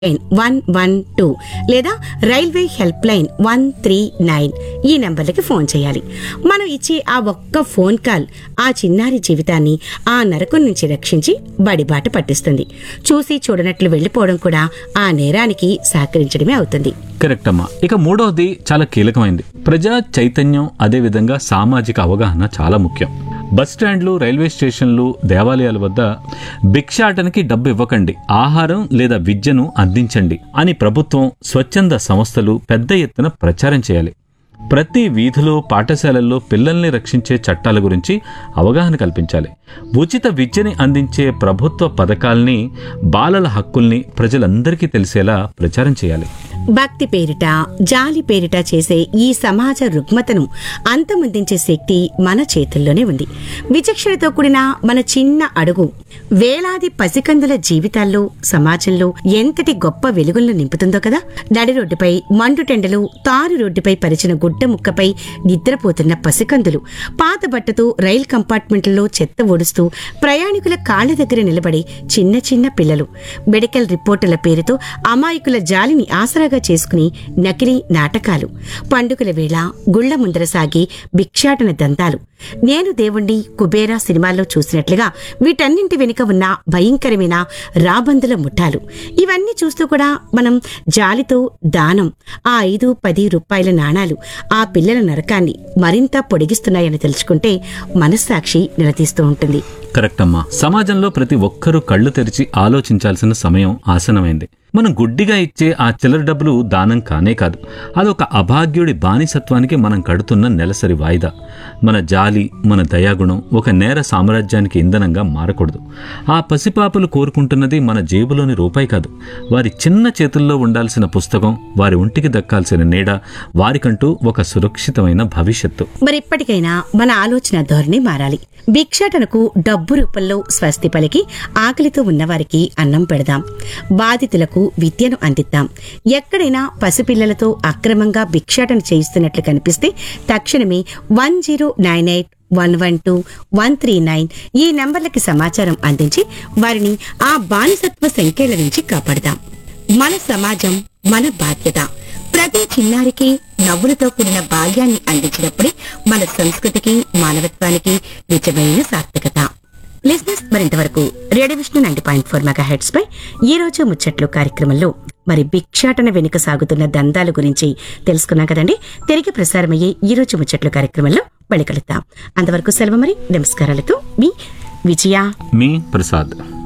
line one one two లేదా railway help line one three nine ఈ నంబర్లకి phone చేయాలి మనం ఇచ్చే ఆ ఒక్క ఫోన్ కాల్ ఆ చిన్నారి జీవితాన్ని ఆ నరకం నుంచి రక్షించి బడిబాట పట్టిస్తుంది చూసి చూడనట్లు వెళ్ళిపోవడం కూడా ఆ నేరానికి సహకరించడమే అవుతుంది కరెక్ట్ అమ్మా ఇక మూడవది చాలా కీలకమైంది ప్రజా చైతన్యం అదేవిధంగా సామాజిక అవగాహన చాలా ముఖ్యం బస్ స్టాండ్లు రైల్వే స్టేషన్లు దేవాలయాల వద్ద భిక్షాటనకి డబ్బు ఇవ్వకండి ఆహారం లేదా విద్యను అందించండి అని ప్రభుత్వం స్వచ్ఛంద సంస్థలు పెద్ద ఎత్తున ప్రచారం చేయాలి ప్రతి వీధిలో పాఠశాలల్లో పిల్లల్ని రక్షించే చట్టాల గురించి అవగాహన కల్పించాలి ఉచిత విద్యని అందించే ప్రభుత్వ పథకాల్ని బాలల హక్కుల్ని ప్రజలందరికీ తెలిసేలా ప్రచారం చేయాలి భక్తి పేరిట జాలి పేరిట చేసే ఈ సమాజ రుగ్మతను అంతమొందించే శక్తి మన చేతుల్లోనే ఉంది విచక్షణతో కూడిన మన చిన్న అడుగు వేలాది పసికందుల జీవితాల్లో సమాజంలో ఎంతటి గొప్ప వెలుగులను నింపుతుందో కదా నడి రోడ్డుపై మండుటెండలు తారు రోడ్డుపై పరిచిన గుడ్డ ముక్కపై నిద్రపోతున్న పసికందులు పాత బట్టతో రైల్ కంపార్ట్మెంట్లలో చెత్త ఓడుస్తూ ప్రయాణికుల కాళ్ళ దగ్గర నిలబడి చిన్న చిన్న పిల్లలు మెడికల్ రిపోర్టుల పేరుతో అమాయకుల జాలిని ఆసరాగా చేసుకుని నకిలీ నాటకాలు పండుగల వేళ గుళ్ల ముందర సాగి భిక్షాటన దంతాలు నేను దేవుణ్ణి కుబేరా సినిమాల్లో చూసినట్లుగా వీటన్నింటి వెనుక ఉన్న భయంకరమైన రాబందుల ముఠాలు ఇవన్నీ చూస్తూ కూడా మనం జాలితో దానం ఆ ఐదు పది రూపాయల నాణాలు ఆ పిల్లల నరకాన్ని మరింత పొడిగిస్తున్నాయని తెలుసుకుంటే మనస్సాక్షి నిలదీస్తూ ఉంటుంది కరెక్ట్ అమ్మా సమాజంలో ప్రతి ఒక్కరూ కళ్ళు తెరిచి ఆలోచించాల్సిన సమయం ఆసనమైంది మనం గుడ్డిగా ఇచ్చే ఆ చిల్లర డబ్బులు దానం కానే కాదు అదొక అభాగ్యుడి బానిసత్వానికి మనం కడుతున్న నెలసరి వాయిదా మన జాలి మన దయాగుణం ఒక నేర సామ్రాజ్యానికి ఇంధనంగా మారకూడదు ఆ పసిపాపలు కోరుకుంటున్నది మన జేబులోని రూపాయి కాదు వారి చిన్న చేతుల్లో ఉండాల్సిన పుస్తకం వారి ఒంటికి దక్కాల్సిన నీడ వారికంటూ ఒక సురక్షితమైన భవిష్యత్తు మరి ఇప్పటికైనా మన ఆలోచన ధోరణి మారాలి భిక్షాటనకు డబ్బు రూపంలో స్వస్తి పలికి ఆకలితో ఉన్నవారికి అన్నం పెడదాం బాధితులకు విద్యను అందిద్దాం ఎక్కడైనా పసిపిల్లలతో అక్రమంగా భిక్షాటన చేయిస్తున్నట్లు కనిపిస్తే తక్షణమే one zero nine eight one one two one three nine ఈ నంబర్లకి సమాచారం అందించి వారిని ఆ బానిసత్వ సంఖ్యల నుంచి కాపాడదాం మన సమాజం మన బాధ్యత ప్రతి చిన్నారికి నవ్వులతో కూడిన బాల్యాన్ని అందించినప్పుడే మన సంస్కృతికి మానవత్వానికి నిజమైన సార్థకత లిజినెస్ మరింతవరకు radio Vishnu ninety point four mega hertz పై ఈ రోజు ముచ్చట్లు కార్యక్రమంలో మరి భిక్షాటన వెనుక సాగుతున్న దందాల గురించి తెలుసుకున్నాం కదండి తిరిగి ప్రసారమయ్యే ఈ రోజు ముచ్చట్లు కార్యక్రమంలో మళ్ళీ కలుద్దాం అంతవరకు సెలవు మరి నమస్కారాలతో మీ విజయ మీ ప్రసాద్